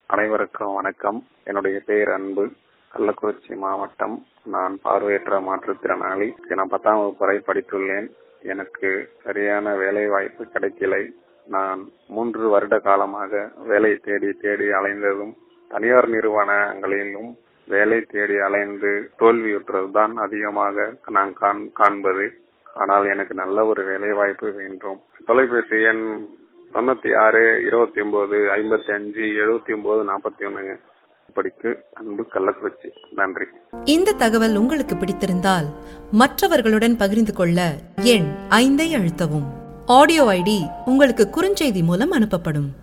அனைவருக்கும் வணக்கம் என்னுடைய பெயர் அன்பு கள்ளக்குறிச்சி மாவட்டம் நான் பார்வையற்ற மாற்றுத்திறனாளி நான் பத்தாம் வகுப்பு வரை படித்துள்ளேன் எனக்கு சரியான வேலை வாய்ப்பு கிடைக்கலை நான் மூன்று வருட காலமாக வேலை தேடி தேடி அலைந்ததும் தனியார் நிறுவனங்களிலும் வேலை தேடி அலைந்து தோல்வியுற்றதுதான் அதிகமாக நான் காண்- காண்பது ஆனால் எனக்கு நல்ல ஒரு வேலை வாய்ப்பு வேண்டும் தொலைபேசி எண் தொண்ணூத்தி ஆறு இருபத்தி ஒன்பது ஐம்பத்தி அஞ்சு எழுபத்தி ஒன்பது நாற்பத்தி ஒண்ணுங்க படிக்கு அன்பு கள்ளக்குறிச்சி நன்றி இந்த தகவல் உங்களுக்கு பிடித்திருந்தால் மற்றவர்களுடன் பகிர்ந்து கொள்ள எண் ஐந்தை அழுத்தவும் ஆடியோ ஐடி உங்களுக்கு குறுஞ்செய்தி மூலம் அனுப்பப்படும்